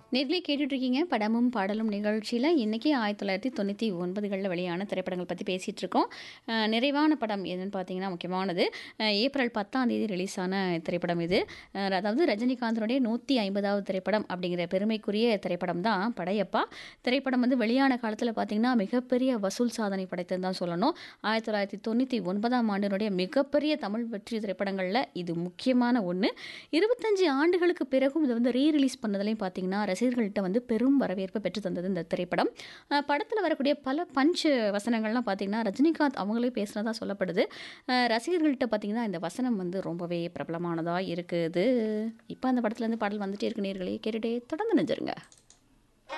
நேர்களே கேட்டுட்ருக்கீங்க படமும் பாடலும் நிகழ்ச்சியில் இன்றைக்கி ஆயிரத்தி தொள்ளாயிரத்தி தொண்ணூற்றி ஒன்பதுகளில் வெளியான திரைப்படங்கள் பற்றி பேசிகிட்டு இருக்கோம் அஹ் நிறைவான படம் எதுன்னு பார்த்தீங்கன்னா முக்கியமானது அஹ் ஏப்ரல் பத்தாம் தேதி ரிலீஸ் ஆன திரைப்படம் இது அஹ் அதாவது ரஜினிகாந்தனுடைய நூற்றி ஐம்பதாவது திரைப்படம் அப்படிங்கிற பெருமைக்குரிய திரைப்படம் தான் படையப்பா திரைப்படம் வந்து வெளியான காலத்தில் பார்த்தீங்கன்னா மிகப்பெரிய வசூல் சாதனை படைத்தது தான் சொல்லணும் ஆயிரத்தி தொள்ளாயிரத்தி தொண்ணூற்றி ஒன்பதாம் ஆண்டினுடைய மிகப்பெரிய தமிழ் வெற்றி திரைப்படங்களில் இது முக்கியமான ஒன்று இருபத்தஞ்சு ஆண்டுகளுக்கு பிறகும் இதை வந்து ரீ ரிலீஸ் பண்ணதுலையும் பார்த்தீங்கன்னா ரசிகர்கள்ட்ட வந்து பெரும் வரவேற்பு பெற்று தந்தது இந்த திரைப்படம் அஹ் படத்தில் வரக்கூடிய பல பஞ்ச் வசனங்கள்லாம் பார்த்தீங்கன்னா ரஜினிகாந்த் அவங்களே பேசுனதா சொல்லப்படுது அஹ் ரசிகர்கள்ட்ட பார்த்தீங்கன்னா இந்த வசனம் வந்து ரொம்பவே பிரபலமானதாக இருக்குது இப்போ அந்த படத்துலேருந்து பாடல் வந்துட்டே இருக்கு நேர்களே கேட்டுகிட்டே தொடர்ந்து நினைச்சிருங்க